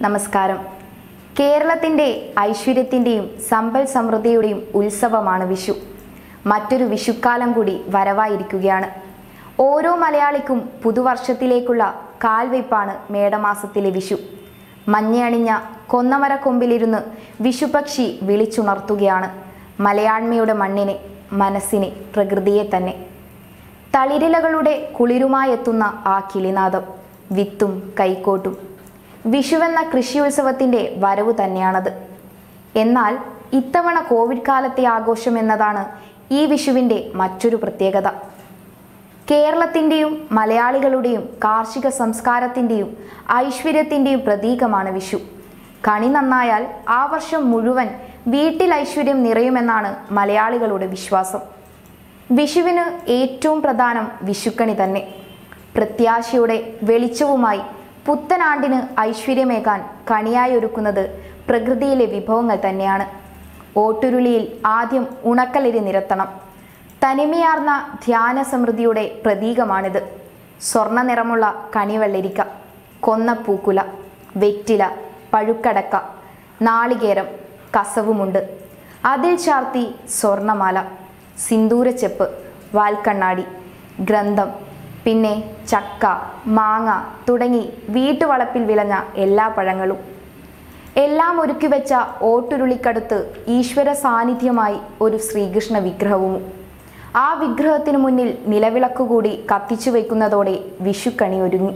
നമസ്കാരം കേരളത്തിൻ്റെ ഐശ്വര്യത്തിൻ്റെയും സമ്പൽ സമൃദ്ധിയുടെയും ഉത്സവമാണ് വിഷു മറ്റൊരു വിഷുക്കാലം കൂടി വരവായിരിക്കുകയാണ് ഓരോ മലയാളിക്കും പുതുവർഷത്തിലേക്കുള്ള കാൽവയ്പ്പാണ് മേടമാസത്തിലെ വിഷു മഞ്ഞയണിഞ്ഞ കൊന്നമര കൊമ്പിലിരുന്ന് വിഷുപക്ഷി വിളിച്ചുണർത്തുകയാണ് മലയാണ്മയുടെ മണ്ണിനെ മനസ്സിനെ പ്രകൃതിയെ തന്നെ തളിരിലകളുടെ കുളിരുമായെത്തുന്ന ആ കിളിനാദം വിത്തും കൈക്കോട്ടും വിഷുവെന്ന കൃഷിയുത്സവത്തിൻ്റെ വരവ് തന്നെയാണത് എന്നാൽ ഇത്തവണ കോവിഡ് കാലത്തെ ആഘോഷം എന്നതാണ് ഈ വിഷുവിൻ്റെ മറ്റൊരു പ്രത്യേകത കേരളത്തിൻ്റെയും മലയാളികളുടെയും കാർഷിക സംസ്കാരത്തിൻ്റെയും ഐശ്വര്യത്തിൻ്റെയും പ്രതീകമാണ് വിഷു കണി നന്നായാൽ ആ വർഷം മുഴുവൻ വീട്ടിൽ ഐശ്വര്യം നിറയുമെന്നാണ് മലയാളികളുടെ വിശ്വാസം വിഷുവിന് ഏറ്റവും പ്രധാനം വിഷുക്കണി തന്നെ പ്രത്യാശയുടെ വെളിച്ചവുമായി പുത്തനാണ്ടിന് ഐശ്വര്യമേകാൻ കണിയായി ഒരുക്കുന്നത് പ്രകൃതിയിലെ വിഭവങ്ങൾ തന്നെയാണ് ഓട്ടുരുളിയിൽ ആദ്യം ഉണക്കലരി നിരത്തണം തനിമയാർന്ന ധ്യാന സമൃദ്ധിയുടെ പ്രതീകമാണിത് സ്വർണ്ണ നിറമുള്ള കണിവെള്ളരിക്ക കൊന്നപ്പൂക്കുല വെറ്റില പഴുക്കടക്ക നാളികേരം കസവുമുണ്ട് അതിൽ ചാർത്തി സ്വർണമാല സിന്ദൂരച്ചെപ്പ് വാൽക്കണ്ണാടി ഗ്രന്ഥം പിന്നെ ചക്ക മാങ്ങ തുടങ്ങി വീട്ടുവളപ്പിൽ വിളഞ്ഞ എല്ലാ പഴങ്ങളും എല്ലാം ഒരുക്കി വെച്ച ഓട്ടുരുളിക്കടുത്ത് ഈശ്വര സാന്നിധ്യമായി ഒരു ശ്രീകൃഷ്ണ വിഗ്രഹവും ആ വിഗ്രഹത്തിനു മുന്നിൽ നിലവിളക്ക് കൂടി കത്തിച്ചു വയ്ക്കുന്നതോടെ വിഷുക്കണി ഒരുങ്ങി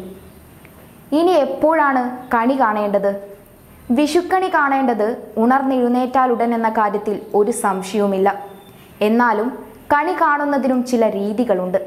ഇനി എപ്പോഴാണ് കണി കാണേണ്ടത് വിഷുക്കണി കാണേണ്ടത് ഉണർന്നെഴുന്നേറ്റാലുടൻ എന്ന കാര്യത്തിൽ ഒരു സംശയവുമില്ല എന്നാലും കണി കാണുന്നതിനും ചില രീതികളുണ്ട്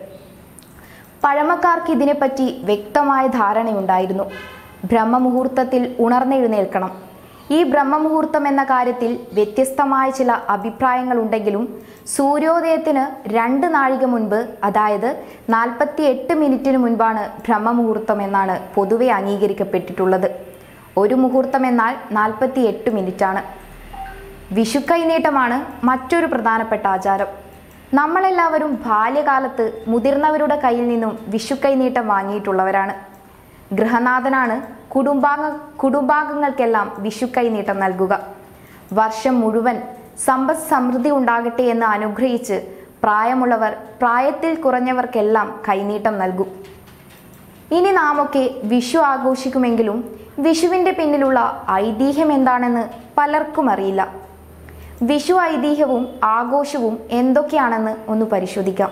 പഴമക്കാർക്ക് ഇതിനെപ്പറ്റി വ്യക്തമായ ധാരണയുണ്ടായിരുന്നു ബ്രഹ്മമുഹൂർത്തത്തിൽ ഉണർന്നെഴുന്നേൽക്കണം ഈ ബ്രഹ്മമുഹൂർത്തം എന്ന കാര്യത്തിൽ വ്യത്യസ്തമായ ചില അഭിപ്രായങ്ങളുണ്ടെങ്കിലും സൂര്യോദയത്തിന് രണ്ട് നാഴിക മുൻപ് അതായത് നാൽപ്പത്തി എട്ട് മിനിറ്റിന് മുൻപാണ് ബ്രഹ്മമുഹൂർത്തം എന്നാണ് പൊതുവെ അംഗീകരിക്കപ്പെട്ടിട്ടുള്ളത് ഒരു മുഹൂർത്തം എന്നാൽ നാൽപ്പത്തി എട്ട് മിനിറ്റാണ് വിഷുക്കൈനീട്ടമാണ് മറ്റൊരു പ്രധാനപ്പെട്ട ആചാരം നമ്മളെല്ലാവരും ബാല്യകാലത്ത് മുതിർന്നവരുടെ കയ്യിൽ നിന്നും വിഷുക്കൈനീട്ടം വാങ്ങിയിട്ടുള്ളവരാണ് ഗൃഹനാഥനാണ് കുടുംബാംഗ കുടുംബാംഗങ്ങൾക്കെല്ലാം വിഷുക്കൈനീട്ടം നൽകുക വർഷം മുഴുവൻ സമ്പദ് സമൃദ്ധി ഉണ്ടാകട്ടെ എന്ന് അനുഗ്രഹിച്ച് പ്രായമുള്ളവർ പ്രായത്തിൽ കുറഞ്ഞവർക്കെല്ലാം കൈനീട്ടം നൽകും ഇനി നാമൊക്കെ വിഷു ആഘോഷിക്കുമെങ്കിലും വിഷുവിൻ്റെ പിന്നിലുള്ള ഐതിഹ്യം എന്താണെന്ന് പലർക്കും അറിയില്ല വിഷു ഐതിഹ്യവും ആഘോഷവും എന്തൊക്കെയാണെന്ന് ഒന്ന് പരിശോധിക്കാം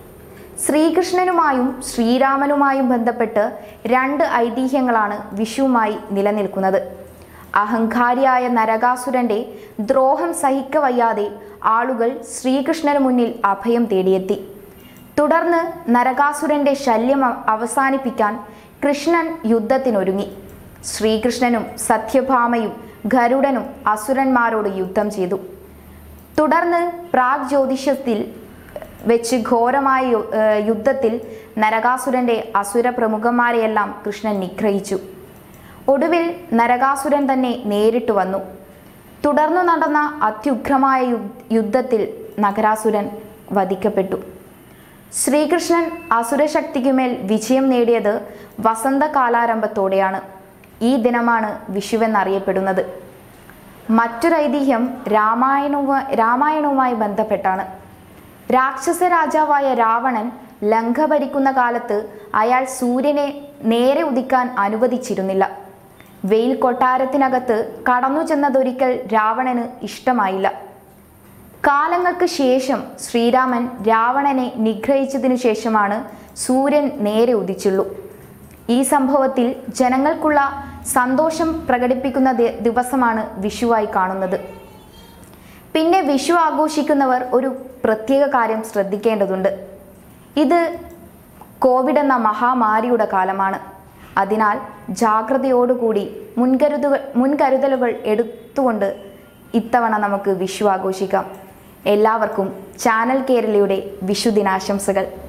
ശ്രീകൃഷ്ണനുമായും ശ്രീരാമനുമായും ബന്ധപ്പെട്ട് രണ്ട് ഐതിഹ്യങ്ങളാണ് വിഷുവുമായി നിലനിൽക്കുന്നത് അഹങ്കാരിയായ നരകാസുരന്റെ ദ്രോഹം സഹിക്കവയ്യാതെ ആളുകൾ ശ്രീകൃഷ്ണന് മുന്നിൽ അഭയം തേടിയെത്തി തുടർന്ന് നരകാസുരന്റെ ശല്യം അവ- അവസാനിപ്പിക്കാൻ കൃഷ്ണൻ യുദ്ധത്തിനൊരുങ്ങി ശ്രീകൃഷ്ണനും സത്യഭാമയും ഗരുഡനും അസുരന്മാരോട് യുദ്ധം ചെയ്തു തുടർന്ന് പ്രാഗ് ജ്യോതിഷത്തിൽ വെച്ച് ഘോരമായ യു- ഏർ യുദ്ധത്തിൽ നരകാസുരന്റെ അസുര പ്രമുഖന്മാരെയെല്ലാം കൃഷ്ണൻ നിഗ്രഹിച്ചു ഒടുവിൽ നരകാസുരൻ തന്നെ നേരിട്ട് വന്നു തുടർന്നു നടന്ന അത്യുഗ്രമായ യു- യുദ്ധത്തിൽ നഗരാസുരൻ വധിക്കപ്പെട്ടു ശ്രീകൃഷ്ണൻ അസുരശക്തിക്കുമേൽ വിജയം നേടിയത് വസന്തകാലാരംഭത്തോടെയാണ് ഈ ദിനമാണ് വിഷുവെന്നറിയപ്പെടുന്നത് മറ്റൊരു ഐതിഹ്യം രാമായണവുമായി രാമായണവുമായി ബന്ധപ്പെട്ടാണ് രാക്ഷസ രാജാവായ രാവണൻ ലങ്ക ഭരിക്കുന്ന കാലത്ത് അയാൾ സൂര്യനെ നേരെ ഉദിക്കാൻ അനുവദിച്ചിരുന്നില്ല വെയിൽ കൊട്ടാരത്തിനകത്ത് കടന്നു ചെന്നതൊരിക്കൽ രാവണന് ഇഷ്ടമായില്ല കാലങ്ങൾക്ക് ശേഷം ശ്രീരാമൻ രാവണനെ നിഗ്രഹിച്ചതിനു ശേഷമാണ് സൂര്യൻ നേരെ ഉദിച്ചുള്ളൂ ഈ സംഭവത്തിൽ ജനങ്ങൾക്കുള്ള സന്തോഷം പ്രകടിപ്പിക്കുന്ന ദി- ദിവസമാണ് വിഷുവായി കാണുന്നത് പിന്നെ വിഷു ആഘോഷിക്കുന്നവർ ഒരു പ്രത്യേക കാര്യം ശ്രദ്ധിക്കേണ്ടതുണ്ട് ഇത് കോവിഡ് എന്ന മഹാമാരിയുടെ കാലമാണ് അതിനാൽ ജാഗ്രതയോടുകൂടി മുൻകരുതുകൾ മുൻകരുതലുകൾ എടുത്തുകൊണ്ട് ഇത്തവണ നമുക്ക് വിഷു ആഘോഷിക്കാം എല്ലാവർക്കും ചാനൽ കേരളയുടെ വിഷു ദിനാശംസകൾ